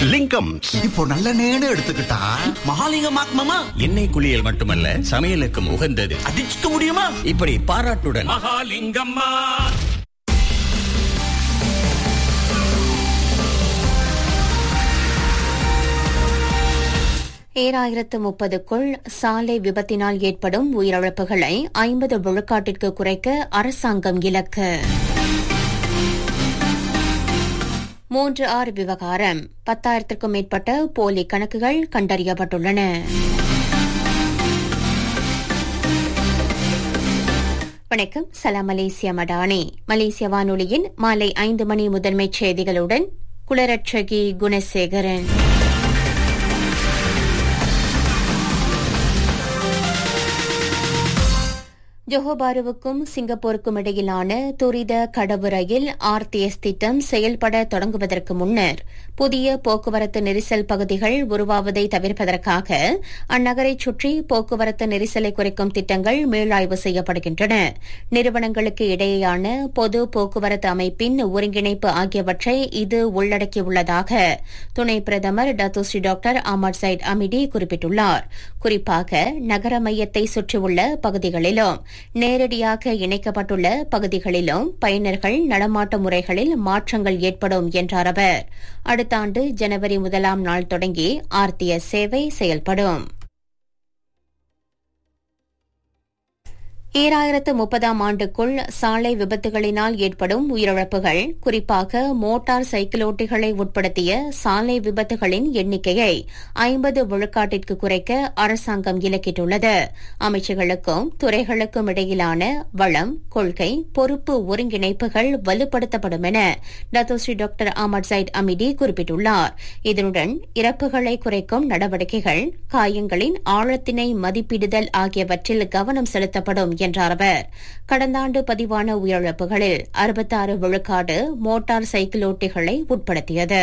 லிங்கம் இப்போ நல்ல நேரம் எடுத்துக்கிட்டா மகாலிங்கம் ஆத்மமா எண்ணெய் குளியல் மட்டுமல்ல சமையலுக்கும் உகந்தது அடிச்சுக்க முடியுமா இப்படி பாராட்டுடன் மகாலிங்கம்மா ஏழாயிரத்து முப்பதுக்குள் சாலை விபத்தினால் ஏற்படும் உயிரிழப்புகளை ஐம்பது விழுக்காட்டிற்கு குறைக்க அரசாங்கம் இலக்கு மூன்று ஆறு விவகாரம் பத்தாயிரத்திற்கும் மேற்பட்ட போலி கணக்குகள் கண்டறியப்பட்டுள்ளன வணக்கம் சலாம் மலேசியா மடானி மலேசிய வானொலியின் மாலை ஐந்து மணி முதன்மைச் செய்திகளுடன் குளரட்சகி குணசேகரன் ஜொஹோபாருவுக்கும் சிங்கப்பூருக்கும் இடையிலான துரித கடவு ரயில் ஆர்டிஎஸ் திட்டம் செயல்பட தொடங்குவதற்கு முன்னர் புதிய போக்குவரத்து நெரிசல் பகுதிகள் உருவாவதை தவிர்ப்பதற்காக அந்நகரைச் சுற்றி போக்குவரத்து நெரிசலை குறைக்கும் திட்டங்கள் மீளாய்வு செய்யப்படுகின்றன நிறுவனங்களுக்கு இடையேயான பொது போக்குவரத்து அமைப்பின் ஒருங்கிணைப்பு ஆகியவற்றை இது உள்ளடக்கியுள்ளதாக துணை பிரதமர் Datuk Seri doctor Amar Said Amidi குறிப்பிட்டுள்ளார் குறிப்பாக நகர மையத்தை சுற்றியுள்ள பகுதிகளிலும் நேரடியாக இணைக்கப்பட்டுள்ள பகுதிகளிலும் பயனர்கள் நடமாட்ட முறைகளில் மாற்றங்கள் ஏற்படும் என்றார் அவர் அடுத்த ஆண்டு ஜனவரி முதலாம் நாள் தொடங்கி ஆர்டிஎஸ் சேவை செயல்படும் ஈராயிரத்து முப்பதாம் ஆண்டுக்குள் சாலை விபத்துகளினால் ஏற்படும் உயிரிழப்புகள் குறிப்பாக மோட்டார் சைக்கிளோட்டிகளை உட்படுத்திய சாலை விபத்துகளின் எண்ணிக்கையை ஐம்பது விழுக்காட்டிற்கு குறைக்க அரசாங்கம் இலக்கிட்டுள்ளது அமைச்சுகளுக்கும் துறைகளுக்கும் இடையிலான வளம் கொள்கை பொறுப்பு ஒருங்கிணைப்புகள் வலுப்படுத்தப்படும் என Datuk Seri doctor Amar Said Amidi குறிப்பிட்டுள்ளார் இதனுடன் இறப்புகளை குறைக்கும் நடவடிக்கைகள் காயங்களின் ஆழத்தினை மதிப்பிடுதல் ஆகியவற்றில் கவனம் செலுத்தப்படும் என்றார் அவர் கடந்த ஆண்டு பதிவான உயிரிழப்புகளில் அறுபத்தாறு விழுக்காடு மோட்டார் சைக்கிளோட்டிகளை உட்படுத்தியது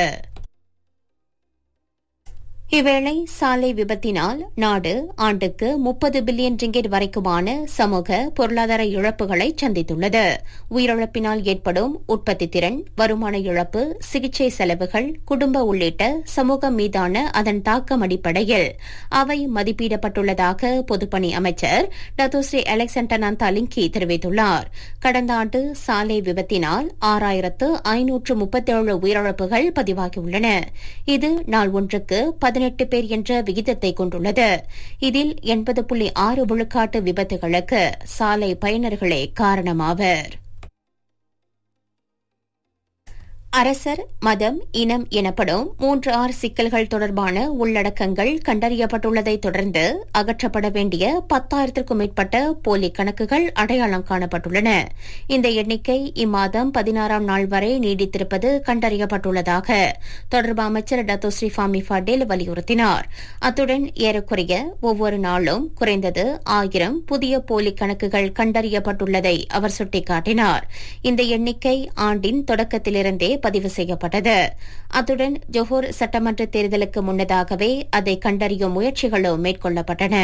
இவ்வேளை சாலை விபத்தினால் நாடு ஆண்டுக்கு முப்பது பில்லியன் ரிங்கெட் வரைக்குமான சமூக பொருளாதார இழப்புகளை சந்தித்துள்ளது உயிரிழப்பினால் ஏற்படும் உற்பத்தி திறன் வருமான இழப்பு சிகிச்சை செலவுகள் குடும்ப உள்ளிட்ட சமூகம் மீதான அதன் தாக்கம் அடிப்படையில் அவை மதிப்பிடப்பட்டுள்ளதாக பொதுப்பணி அமைச்சர் டத்தோஸ்ரீ அலெக்சாண்டர் தலிங்கி தெரிவித்துள்ளார் கடந்த ஆண்டு சாலை விபத்தினால் ஆறாயிரத்து ஐநூற்று முப்பத்தேழு உயிரிழப்புகள் பதிவாகியுள்ளன இது நாள் ஒன்றுக்கு பதினெட்டு பேர் என்ற விகிதத்தை கொண்டுள்ளது இதில் எண்பது புள்ளி ஆறு விழுக்காட்டு விபத்துகளுக்கு சாலை பயனர்களே காரணமாவர் அரசர் மதம் இனம் எனப்படும் மூன்று ஆறு சிக்கல்கள் தொடர்பான உள்ளடக்கங்கள் கண்டறியப்பட்டுள்ளதை தொடர்ந்து அகற்றப்பட வேண்டிய பத்தாயிரத்திற்கும் மேற்பட்ட போலி கணக்குகள் அடையாளம் காணப்பட்டுள்ளன இந்த எண்ணிக்கை இம்மாதம் பதினாறாம் நாள் வரை நீடித்திருப்பது கண்டறியப்பட்டுள்ளதாக தொடர்பு அமைச்சர் டத்தோஸ்ரீ ஃபாமி ஃபடேல் வலியுறுத்தினார் அத்துடன் ஏறக்குறைய ஒவ்வொரு நாளும் குறைந்தது ஆயிரம் புதிய போலி கணக்குகள் கண்டறியப்பட்டுள்ளதை அவர் சுட்டிக்காட்டினார் இந்த எண்ணிக்கை ஆண்டின் தொடக்கத்திலிருந்தே பதிவு செய்யப்பட்டது அத்துடன் ஜொஹூர் சட்டமன்ற தேர்தலுக்கு முன்னதாகவே அதை கண்டறியும் முயற்சிகளும் மேற்கொள்ளப்பட்டன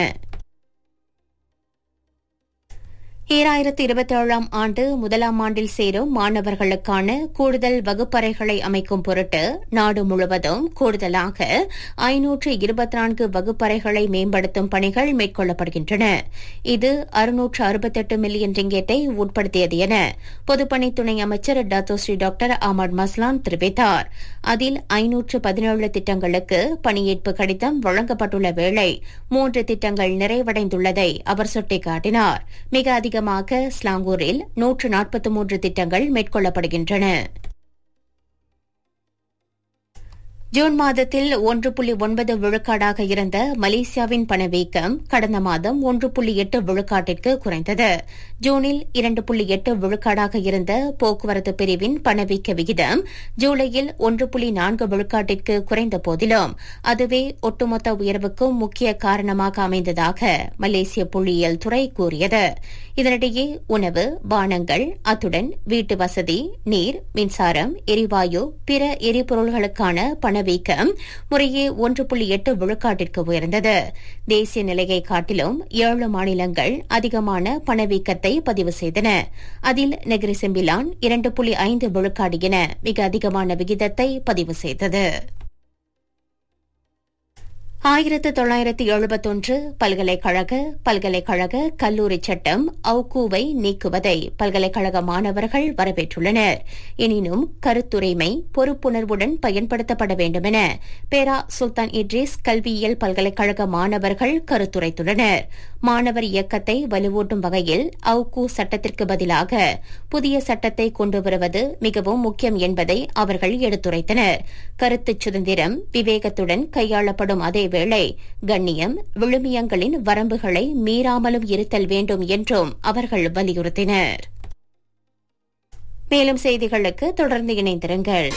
ஈராயிரத்து இருபத்தி ஏழாம் ஆண்டு முதலாம் ஆண்டில் சேரும் மாணவர்களுக்கான கூடுதல் வகுப்பறைகளை அமைக்கும் பொருட்டு நாடு முழுவதும் கூடுதலாக ஐநூற்று இருபத்தி நான்கு வகுப்பறைகளை மேம்படுத்தும் பணிகள் மேற்கொள்ளப்படுகின்றன இது அறுநூற்று அறுபத்தெட்டு மில்லியன் ரிங்கெட்டை உட்படுத்தியது என பொதுப்பணி துணை அமைச்சர் டத்தோஸ்ரீ டாக்டர் அமர் மஸ்லான் தெரிவித்தார் அதில் ஐநூற்று பதினேழு திட்டங்களுக்கு பணியேற்பு கடிதம் வழங்கப்பட்டுள்ள வேளை மூன்று திட்டங்கள் நிறைவடைந்துள்ளதை அவர் சுட்டிக்காட்டினார் மிக அதிக அதிகமாக ஸ்லாங்கூரில் நூற்று நாற்பத்தி மூன்று திட்டங்கள் மேற்கொள்ளப்படுகின்றன ஜூன் மாதத்தில் ஒன்று புள்ளி ஒன்பது விழுக்காடாக இருந்த மலேசியாவின் பணவீக்கம் கடந்த மாதம் ஒன்று புள்ளி எட்டு விழுக்காட்டிற்கு குறைந்தது ஜூனில் இரண்டு புள்ளி எட்டு விழுக்காடாக இருந்த போக்குவரத்து பிரிவின் பணவீக்க விகிதம் ஜூலையில் ஒன்று புள்ளி நான்கு விழுக்காட்டிற்கு குறைந்த போதிலும் அதுவே ஒட்டுமொத்த உயர்வுக்கும் முக்கிய காரணமாக அமைந்ததாக மலேசிய புள்ளியியல் துறை கூறியது இதனிடையே உணவு பானங்கள் அத்துடன் வீட்டு வசதி நீர் மின்சாரம் எரிவாயு பிற எரிபொருள்களுக்கான பணவீக்கம் முறையே ஒன்று புள்ளி எட்டு விழுக்காட்டிற்கு உயர்ந்தது தேசிய நிலையை காட்டிலும் ஏழு மாநிலங்கள் அதிகமான பணவீக்கத்தை பதிவு செய்தன அதில் நெகிரி செம்பிலான் இரண்டு புள்ளி ஐந்து விழுக்காடு என மிக அதிகமான விகிதத்தை பதிவு செய்தது ஆயிரத்து தொள்ளாயிரத்து எழுபத்தொன்று பல்கலைக்கழக பல்கலைக்கழக கல்லூரி சட்டம் அவுக்கூவை நீக்குவதை பல்கலைக்கழக மாணவர்கள் வரவேற்றுள்ளனர் எனினும் கருத்துரிமை பொறுப்புணர்வுடன் பயன்படுத்தப்பட வேண்டுமென பேரா சுல்தான் இட்ரிஸ் கல்வியியல் பல்கலைக்கழக மாணவர்கள் கருத்துரைத்துள்ளனர் மாணவர் இயக்கத்தை வலுவூட்டும் வகையில் அவுக்கூ சட்டத்திற்கு பதிலாக புதிய சட்டத்தை கொண்டு வருவது மிகவும் முக்கியம் என்பதை அவர்கள் எடுத்துரைத்தனர் கருத்து சுதந்திரம் விவேகத்துடன் கையாளப்படும் அதேவேளை கண்ணியம் விழுமியங்களின் வரம்புகளை மீறாமலும் இருத்தல் வேண்டும் என்றும் அவர்கள் வலியுறுத்தினர் மேலும் செய்திகளுக்கு தொடர்ந்து இணைந்திருங்கள்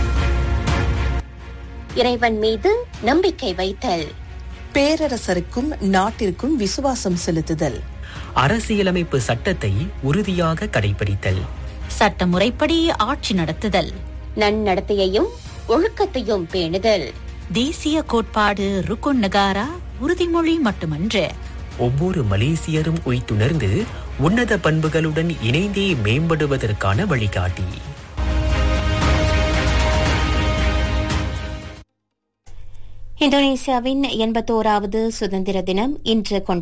இறைவன் மீது நம்பிக்கை வைத்தல் பேரரசருக்கும் நாட்டிற்கும் விசுவாசம் செலுத்துதல் அரசியலமைப்பு சட்டத்தை உறுதியாக கடைபிடித்தல் சட்டமுறைப்படி ஆட்சி நடத்துதல் நன்னடத்தையையும் ஒழுக்கத்தையும் பேணுதல் தேசிய கோட்பாடு ருக்குன் நகாரா உறுதிமொழி மட்டுமன்று ஒவ்வொரு மலேசியரும் உய்த்துணர்ந்து உன்னத பண்புகளுடன் இணைந்தே மேம்படுவதற்கான வழிகாட்டி இந்தோனேசியாவின் எண்பத்தோராவது சுதந்திர தினம் இன்று கொண்டாடப்பட்டது